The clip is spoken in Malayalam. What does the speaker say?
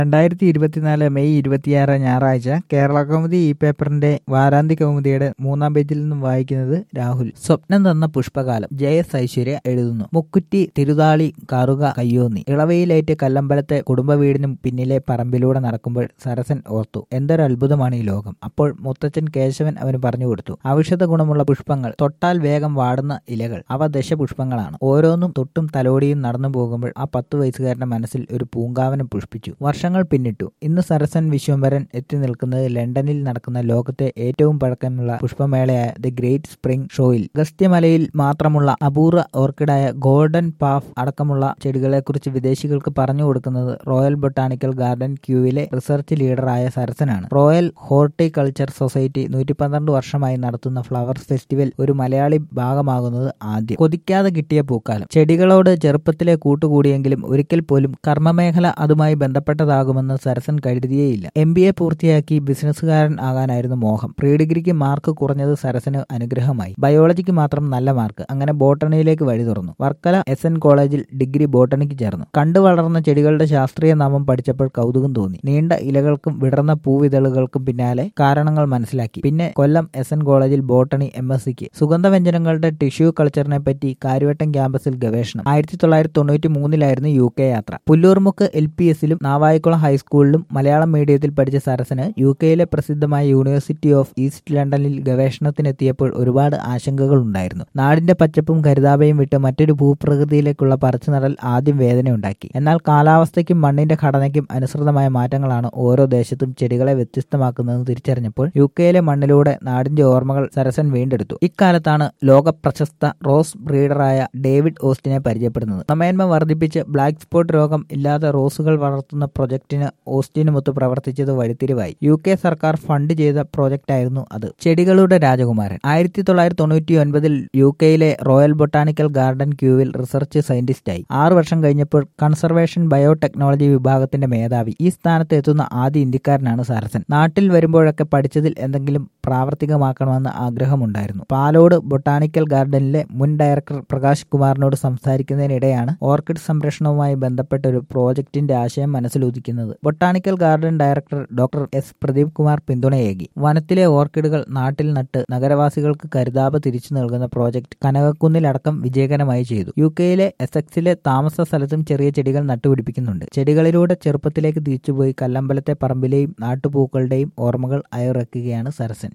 രണ്ടായിരത്തി ഇരുപത്തിനാല് മെയ് ഇരുപത്തിയാറ് ഞായറാഴ്ച കേരള കൗമുദി ഈ പേപ്പറിന്റെ വാരാന്ത്യ കൗമുദിയുടെ മൂന്നാം പേജിൽ നിന്നും വായിക്കുന്നത് രാഹുൽ സ്വപ്നം തന്ന പുഷ്പകാലം ജെ എസ് ഐശ്വര്യ എഴുതുന്നു മുക്കുറ്റി തിരുതാളി കറുക കയ്യോന്നി ഇളവയിലേറ്റ് കല്ലമ്പലത്തെ കുടുംബ വീടിനും പിന്നിലെ പറമ്പിലൂടെ നടക്കുമ്പോൾ സരസൻ ഓർത്തു എന്തൊരു അത്ഭുതമാണ് ഈ ലോകം അപ്പോൾ മുത്തച്ഛൻ കേശവൻ അവന് പറഞ്ഞു കൊടുത്തു ഔഷധ ഗുണമുള്ള പുഷ്പങ്ങൾ തൊട്ടാൽ വേഗം വാടുന്ന ഇലകൾ അവ ദശപുഷ്പങ്ങളാണ് ഓരോന്നും തൊട്ടും തലോടിയും നടന്നു പോകുമ്പോൾ ആ പത്തു വയസ്സുകാരന്റെ മനസ്സിൽ ഒരു പൂങ്കാവനം പുഷ്പിച്ചു വർഷങ്ങൾ പിന്നിട്ടു ഇന്ന് സരസൻ വിശ്വംഭരൻ എത്തി നിൽക്കുന്നത് ലണ്ടനിൽ നടക്കുന്ന ലോകത്തെ ഏറ്റവും പഴക്കമുള്ള പുഷ്പമേളയായ ദി ഗ്രേറ്റ് സ്പ്രിംഗ് ഷോയിൽ അഗസ്ത്യമലയിൽ മാത്രമുള്ള അപൂർവ ഓർക്കിഡായ ഗോൾഡൻ പാഫ് അടക്കമുള്ള ചെടികളെക്കുറിച്ച് വിദേശികൾക്ക് പറഞ്ഞു കൊടുക്കുന്നത് റോയൽ ബൊട്ടാണിക്കൽ ഗാർഡൻ ക്യൂവിലെ റിസർച്ച് ലീഡറായ സരസനാണ് റോയൽ ഹോർട്ടിക്കൾച്ചർ സൊസൈറ്റി നൂറ്റി പന്ത്രണ്ട് വർഷമായി നടത്തുന്ന ഫ്ലവർ ഫെസ്റ്റിവൽ ഒരു മലയാളി ഭാഗമാകുന്നത് ആദ്യം കൊതിക്കാതെ കിട്ടിയ പൂക്കാലം ചെടികളോട് ചെറുപ്പത്തിലെ കൂട്ടുകൂടിയെങ്കിലും ഒരിക്കൽ പോലും കർമ്മമേഖല അതുമായി ബന്ധപ്പെട്ടതാകുമെന്ന് സരസൻ കരുതിയേയില്ല എം ബി എ പൂർത്തിയാക്കി ബിസിനസ്സുകാരൻ ആകാനായിരുന്നു മോഹം പ്രീ ഡിഗ്രിക്ക് മാർക്ക് കുറഞ്ഞത് സരസന് അനുഗ്രഹമായി ബയോളജിക്ക് മാത്രം നല്ല മാർക്ക് അങ്ങനെ ബോട്ടണിയിലേക്ക് വഴി തുറന്നു വർക്കല എസ് എൻ കോളേജിൽ ഡിഗ്രി ബോട്ടണിക്ക് ചേർന്നു കണ്ടു വളർന്ന ചെടികളുടെ ശാസ്ത്രീയ നാമം പഠിച്ചപ്പോൾ കൗതുകം തോന്നി നീണ്ട ഇലകൾക്കും വിടർന്ന പൂവിതളുകൾക്കും പിന്നാലെ കാരണങ്ങൾ മനസ്സിലാക്കി പിന്നെ കൊല്ലം എസ് എൻ കോളേജിൽ ബോട്ടണി എം എസ് സിക്ക് സുഗന്ധവ്യഞ്ജനങ്ങളുടെ ടിഷ്യൂ കൾച്ചറിനെ പറ്റി കാര്യവട്ടം ക്യാമ്പസിൽ ഗവേഷണം ആയിരത്തി തൊള്ളായിരത്തി തൊണ്ണൂറ്റി മൂന്നിലായിരുന്നു യു കെ യാത്ര പുല്ലൂർമുക്ക് എൽ പി എസിലും നാവായിക്കുളം ഹൈസ്കൂളിലും മലയാളം മീഡിയത്തിൽ പഠിച്ച സരസന് യു കെയിലെ പ്രസിദ്ധമായ യൂണിവേഴ്സിറ്റി ഓഫ് ഈസ്റ്റ് ലണ്ടനിൽ ഗവേഷണത്തിനെത്തിയപ്പോൾ ഒരുപാട് ആശങ്കകൾ ഉണ്ടായിരുന്നു നാടിന്റെ പച്ചപ്പും കരുതാപയും വിട്ട് മറ്റൊരു ഭൂപ്രകൃതിയിലേക്കുള്ള പറിച്ചു നടൽ ആദ്യം വേദനയുണ്ടാക്കി എന്നാൽ കാലാവസ്ഥയ്ക്കും മണ്ണിന്റെ ഘടനയ്ക്കും അനുസൃതമായ മാറ്റങ്ങളാണ് ഓരോ ദേശത്തും ചെടികളെ വ്യത്യസ്തമാക്കുന്നതെന്ന് തിരിച്ചറിഞ്ഞപ്പോൾ യു കെയിലെ മണ്ണിലൂടെ നാടിന്റെ ഓർമ്മകൾ സരസൻ വീണ്ടെടുത്തു ഇക്കാലത്താണ് ലോക പ്രശസ്ത റോസ് ബ്രീഡറായ ഡേവിഡ് ഓസ്റ്റിനെ പരിചയപ്പെടുന്നത് സമയന്മ വർദ്ധിപ്പിച്ച് ബ്ലാക്ക് സ്പോട്ട് രോഗം ഇല്ലാതെ റോസുകൾ വളർത്തുന്ന പ്രൊജക്ടിന് ഓസ്റ്റിനുമൊത്ത് പ്രവർത്തിച്ചത് വഴിത്തിരിവായി യു കെ സർക്കാർ ഫണ്ട് ചെയ്ത പ്രോജക്റ്റായിരുന്നു അത് ചെടികളുടെ രാജകുമാരൻ ആയിരത്തി തൊള്ളായിരത്തി തൊണ്ണൂറ്റി ഒൻപതിൽ യു കെയിലെ റോയൽ ബൊട്ടാണിക്കൽ ഗാർഡൻ ക്യൂവിൽ റിസർച്ച് സയന്റിസ്റ്റായി ആറു വർഷം കഴിഞ്ഞപ്പോൾ കൺസർവേഷൻ ബയോടെക്നോളജി വിഭാഗത്തിന്റെ മേധാവി ഈ സ്ഥാനത്ത് എത്തുന്ന ആദ്യ ഇന്ത്യക്കാരനാണ് സരസൻ നാട്ടിൽ വരുമ്പോഴൊക്കെ പഠിച്ചതിൽ എന്തെങ്കിലും പ്രാവർത്തികമാക്കണമെന്ന് ആഗ്രഹമുണ്ടായിരുന്നു പാലോട് ബൊട്ടാണിക്കൽ ഗാർഡനിലെ മുൻ ഡയറക്ടർ പ്രകാശ് കുമാറിനോട് സംസാരിക്കുന്നതിനിടെയാണ് ഓർക്കിഡ് സംരക്ഷണവുമായി ബന്ധപ്പെട്ട ഒരു പ്രോജക്ടിന്റെ ആശയം മനസ്സിലുദിക്കുന്നത് botanical garden director doctor S Pradeep Kumar പിന്തുണയേകി വനത്തിലെ ഓർക്കിഡുകൾ നാട്ടിൽ നട്ട് നഗരവാസികൾക്ക് കരുതാപ തിരിച്ചു നൽകുന്ന പ്രോജക്ട് കനകക്കുന്നിലടക്കം വിജയകരമായി ചെയ്തു യു കെയിലെ എസെക്സിലെ താമസ സ്ഥലത്തും ചെറിയ ചെടികൾ നട്ടുപിടിപ്പിക്കുന്നുണ്ട് ചെടികളിലൂടെ ചെറുപ്പത്തിലേക്ക് തിരിച്ചുപോയി കല്ലമ്പലത്തെ പറമ്പിലെയും നാട്ടുപൂക്കളുടെയും ഓർമ്മകൾ അയവിറക്കുകയാണ് സരസൻ